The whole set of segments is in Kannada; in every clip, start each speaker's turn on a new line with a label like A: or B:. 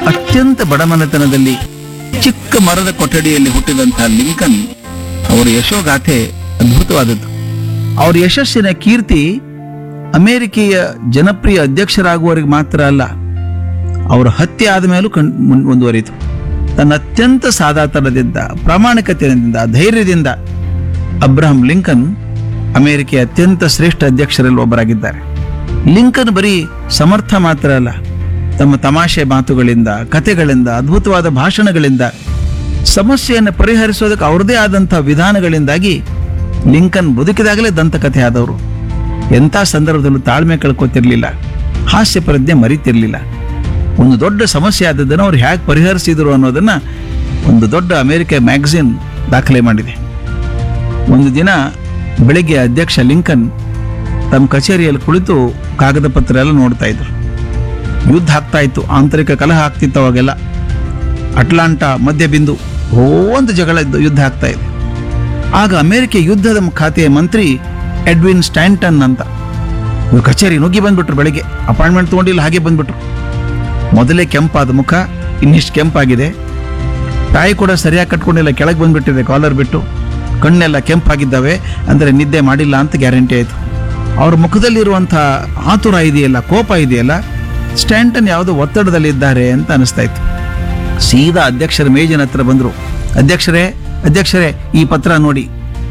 A: ಅತ್ಯಂತ ಬಡಮನೆತನದಲ್ಲಿ ಚಿಕ್ಕ ಮರದ ಕೊಠಡಿಯಲ್ಲಿ ಹುಟ್ಟಿದಂತಹ ಲಿಂಕನ್ ಅವರ ಯಶೋಗಾಥೆ ಅದ್ಭುತವಾದದ್ದು ಅವರ ಯಶಸ್ಸಿನ ಕೀರ್ತಿ ಅಮೆರಿಕೆಯ ಜನಪ್ರಿಯ ಅಧ್ಯಕ್ಷರಾಗುವವರಿಗೆ ಮಾತ್ರ ಅಲ್ಲ ಅವರ ಹತ್ಯೆ ಆದ ಮೇಲೂ ಕಣ್ ಮುನ್- ಮುಂದುವರಿಯಿತು ತನ್ನ ಅತ್ಯಂತ ಸಾದಾತನದಿಂದ ಪ್ರಾಮಾಣಿಕತೆಯಿಂದ ಧೈರ್ಯದಿಂದ ಅಬ್ರಹಂ ಲಿಂಕನ್ ಅಮೆರಿಕೆಯ ಅತ್ಯಂತ ಶ್ರೇಷ್ಠ ಅಧ್ಯಕ್ಷರಲ್ಲಿ ಒಬ್ಬರಾಗಿದ್ದಾರೆ ಲಿಂಕನ್ ಬರೀ ಸಮರ್ಥ ಮಾತ್ರ ಅಲ್ಲ ತಮ್ಮ ತಮಾಷೆ ಮಾತುಗಳಿಂದ ಕಥೆಗಳಿಂದ ಅದ್ಭುತವಾದ ಭಾಷಣಗಳಿಂದ ಸಮಸ್ಯೆಯನ್ನು ಪರಿಹರಿಸೋದಕ್ಕೆ ಅವ್ರದೇ ಆದಂಥ ವಿಧಾನಗಳಿಂದಾಗಿ ಲಿಂಕನ್ ಬದುಕಿದಾಗಲೇ ದಂತಕಥೆ ಆದವರು ಎಂಥ ಸಂದರ್ಭದಲ್ಲೂ ತಾಳ್ಮೆ ಕಳ್ಕೊತಿರ್ಲಿಲ್ಲ ಹಾಸ್ಯ ಪ್ರಜ್ಞೆ ಮರಿತಿರ್ಲಿಲ್ಲ ಒಂದು ದೊಡ್ಡ ಸಮಸ್ಯೆ ಆದದ್ದನ್ನು ಅವ್ರು ಹೇಗೆ ಪರಿಹರಿಸಿದರು ಅನ್ನೋದನ್ನ ಒಂದು ದೊಡ್ಡ ಅಮೆರಿಕ ಮ್ಯಾಗಝಿನ್ ದಾಖಲೆ ಮಾಡಿದೆ ಒಂದು ದಿನ ಬೆಳಿಗ್ಗೆ ಅಧ್ಯಕ್ಷ ಲಿಂಕನ್ ತಮ್ಮ ಕಚೇರಿಯಲ್ಲಿ ಕುಳಿತು ಕಾಗದ ಪತ್ರ ಎಲ್ಲ ನೋಡ್ತಾ ಇದ್ರು ಯುದ್ಧ ಆಗ್ತಾ ಇತ್ತು ಆಂತರಿಕ ಕಲಹ ಆಗ್ತಿತ್ತು ಅವಾಗೆಲ್ಲ ಅಟ್ಲಾಂಟಾ ಮಧ್ಯ ಬಿಂದು ಹೋ ಒಂದು ಜಗಳ ಇದ್ದು ಯುದ್ಧ ಆಗ್ತಾ ಇದೆ ಆಗ ಅಮೆರಿಕ ಯುದ್ಧದ ಖಾತೆಯ ಮಂತ್ರಿ ಎಡ್ವಿನ್ ಸ್ಟ್ಯಾಂಟನ್ ಅಂತ ಇವ್ರು ಕಚೇರಿ ನುಗ್ಗಿ ಬಂದ್ಬಿಟ್ರು ಬೆಳಿಗ್ಗೆ ಅಪಾಯಿಂಟ್ಮೆಂಟ್ ತಗೊಂಡಿಲ್ಲ ಹಾಗೆ ಬಂದ್ಬಿಟ್ರು ಮೊದಲೇ ಕೆಂಪಾದ ಮುಖ ಇನ್ನಿಷ್ಟು ಕೆಂಪಾಗಿದೆ ತಾಯಿ ಕೂಡ ಸರಿಯಾಗಿ ಕಟ್ಕೊಂಡಿಲ್ಲ ಕೆಳಗೆ ಬಂದ್ಬಿಟ್ಟಿದೆ ಕಾಲರ್ ಬಿಟ್ಟು ಕಣ್ಣೆಲ್ಲ ಕೆಂಪಾಗಿದ್ದಾವೆ ಅಂದರೆ ನಿದ್ದೆ ಮಾಡಿಲ್ಲ ಅಂತ ಗ್ಯಾರಂಟಿ ಆಯಿತು ಅವ್ರ ಮುಖದಲ್ಲಿರುವಂಥ ಆತುರ ಇದೆಯಲ್ಲ ಕೋಪ ಇದೆಯಲ್ಲ ಸ್ಟ್ಯಾಂಟನ್ ಯಾವುದೋ ಒತ್ತಡದಲ್ಲಿದ್ದಾರೆ ಅಂತ ಅನಿಸ್ತಾ ಇತ್ತು ಸೀದಾ ಅಧ್ಯಕ್ಷರ ಮೇಜಿನ ಹತ್ರ ಬಂದರು ಅಧ್ಯಕ್ಷರೇ ಅಧ್ಯಕ್ಷರೇ ಈ ಪತ್ರ ನೋಡಿ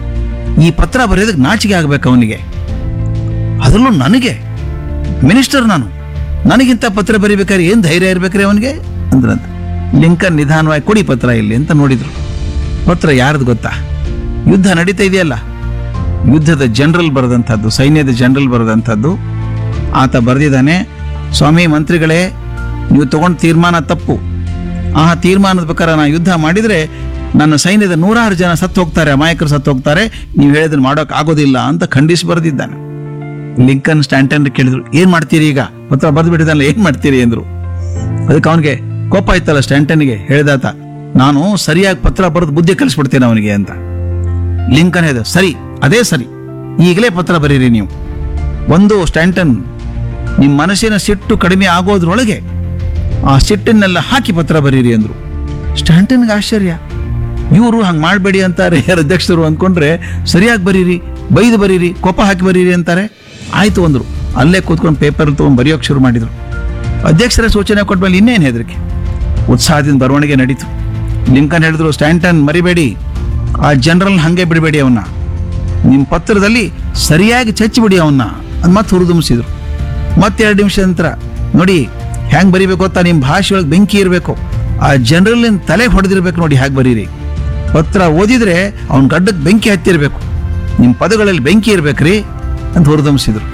A: ಈ ಪತ್ರ ಬರೆಯೋದಕ್ಕೆ ನಾಚಿಕೆ ಆಗ್ಬೇಕು ಅವನಿಗೆ ಅದರಲ್ಲೂ ನನಗೆ ಮಿನಿಸ್ಟರ್ ನಾನು ನನಗಿಂತ ಪತ್ರ ಬರಿಬೇಕಾದ್ರೆ ಏನು ಧೈರ್ಯ ಇರ್ಬೇಕ್ರಿ ಅವನಿಗೆ ಅಂದ್ರಂತ ಲಿಂಕನ್ ನಿಧಾನವಾಗಿ ಕೊಡಿ ಪತ್ರ ಇಲ್ಲಿ ಅಂತ ನೋಡಿದ್ರು ಪತ್ರ ಯಾರ್ದು ಗೊತ್ತಾ ಯುದ್ಧ ನಡೀತಾ ಇದೆಯಲ್ಲ ಯುದ್ಧದ ಜನರಲ್ ಬರೆದಂಥದ್ದು ಸೈನ್ಯದ ಜನರಲ್ ಬರೆದಂಥದ್ದು ಆತ ಬರೆದಿದ್ದಾನೆ ಸ್ವಾಮಿ ಮಂತ್ರಿಗಳೇ ನೀವು ತಗೊಂಡ ತೀರ್ಮಾನ ತಪ್ಪು ಆ ತೀರ್ಮಾನದ ಪ್ರಕಾರ ನಾನು ಯುದ್ಧ ಮಾಡಿದರೆ ನನ್ನ ಸೈನ್ಯದ ನೂರಾರು ಜನ ಸತ್ತು ಹೋಗ್ತಾರೆ ಅಮಾಯಕರು ಸತ್ತು ಹೋಗ್ತಾರೆ ನೀವು ಹೇಳಿದ್ರೆ ಮಾಡೋಕೆ ಆಗೋದಿಲ್ಲ ಅಂತ ಖಂಡಿಸಿ ಬರೆದಿದ್ದಾನೆ ಲಿಂಕನ್ ಸ್ಟ್ಯಾಂಟನ್ ಕೇಳಿದ್ರು ಏನ್ ಮಾಡ್ತೀರಿ ಈಗ ಪತ್ರ ಬರೆದು ಬಿಟ್ಟಿದ್ದಲ್ಲ ಏನ್ ಮಾಡ್ತೀರಿ ಅಂದ್ರು ಅದಕ್ಕೆ ಅವನಿಗೆ ಕೋಪ ಆಯ್ತಲ್ಲ ಸ್ಟ್ಯಾಂಟನ್ಗೆ ಹೇಳಿದಾತ ನಾನು ಸರಿಯಾಗಿ ಪತ್ರ ಬರೆದು ಬುದ್ಧಿ ಕಲಿಸ್ಬಿಡ್ತೇನೆ ಅವನಿಗೆ ಅಂತ ಲಿಂಕನ್ ಹೇಳಿದ ಸರಿ ಅದೇ ಸರಿ ಈಗಲೇ ಪತ್ರ ಬರೀರಿ ನೀವು ಒಂದು ಸ್ಟ್ಯಾಂಟನ್ ನಿಮ್ಮ ಮನಸ್ಸಿನ ಸಿಟ್ಟು ಕಡಿಮೆ ಆಗೋದ್ರೊಳಗೆ ಆ ಸಿಟ್ಟನ್ನೆಲ್ಲ ಹಾಕಿ ಪತ್ರ ಬರೀರಿ ಅಂದ್ರು ಸ್ಟ್ಯಾಂಟನ್ಗೆ ಆಶ್ಚರ್ಯ ಇವರು ಹಂಗೆ ಮಾಡಬೇಡಿ ಅಂತಾರೆ ಯಾರು ಅಧ್ಯಕ್ಷರು ಅಂದ್ಕೊಂಡ್ರೆ ಸರಿಯಾಗಿ ಬರೀರಿ ಬೈದು ಬರೀರಿ ಕೋಪ ಹಾಕಿ ಬರೀರಿ ಅಂತಾರೆ ಆಯ್ತು ಅಂದ್ರು ಅಲ್ಲೇ ಕೂತ್ಕೊಂಡು ಪೇಪರ್ ತೊಗೊಂಡು ಬರೆಯೋಕೆ ಶುರು ಮಾಡಿದ್ರು ಅಧ್ಯಕ್ಷರ ಸೂಚನೆ ಕೊಟ್ಮೇಲೆ ಇನ್ನೇನು ಹೆದರಿಕೆ ಉತ್ಸಾಹದಿಂದ ಬರವಣಿಗೆ ನಡೀತು ಲಿಂಕನ್ ಹೇಳಿದ್ರು ಸ್ಟ್ಯಾಂಟನ್ ಮರಿಬೇಡಿ ಆ ಜನರಲ್ ಹಂಗೆ ಬಿಡಬೇಡಿ ಅವನ್ನ ನಿಮ್ಮ ಪತ್ರದಲ್ಲಿ ಸರಿಯಾಗಿ ಚಚ್ಚಿಬಿಡಿ ಅವನ್ನ ಅದು ಮತ್ತೆ ಹುರಿದುಂಬಿಸಿದ್ರು ಮತ್ತೆ ಎರಡು ನಿಮಿಷ ನಂತರ ನೋಡಿ ಹೆಂಗ್ ಬರಿಬೇಕು ಗೊತ್ತಾ ನಿಮ್ಮ ಭಾಷೆ ಒಳಗೆ ಬೆಂಕಿ ಇರಬೇಕು ಆ ಜನರಲ್ ತಲೆಗೆ ಹೊಡೆದಿರ್ಬೇಕು ನೋಡಿ ಹೇಗೆ ಬರೀರಿ ಪತ್ರ ಓದಿದ್ರೆ ಅವನ ಗಡ್ಡಕ್ಕೆ ಬೆಂಕಿ ಹತ್ತಿರ್ಬೇಕು ನಿಮ್ಮ ಪದಗಳಲ್ಲಿ ಬೆಂಕಿ ಇರ್ಬೇಕ್ರಿ ಅಂತ ಹುರಿದುಂಬಿಸಿದ್ರು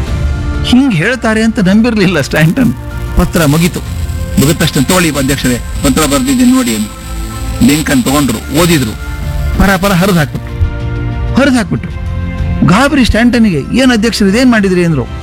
A: ಹಿಂಗೆ ಹೇಳ್ತಾರೆ ಅಂತ ನಂಬಿರ್ಲಿಲ್ಲ ಸ್ಟ್ಯಾಂಟನ್ ಪತ್ರ ಮುಗೀತು ಮುಗಿದ ತಕ್ಷಣ ತೋಳಿ ಅಧ್ಯಕ್ಷರೇ ಪತ್ರ ಬರ್ದಿದ್ದೀನಿ ನೋಡಿ ಅಂತ ಲಿಂಕನ್ ತಗೊಂಡ್ರು ಓದಿದ್ರು ಪರ ಪರ ಹರಿದು ಹಾಕ್ಬಿಟ್ರು ಹರಿದು ಹಾಕ್ಬಿಟ್ರು ಗಾಬರಿ ಸ್ಟ್ಯಾಂಟನ್ಗೆ ಏನು ಅಧ್ಯಕ್ಷರು ಇದೇನು ಮಾಡಿದ್ರಿ ಅಂದ್ರು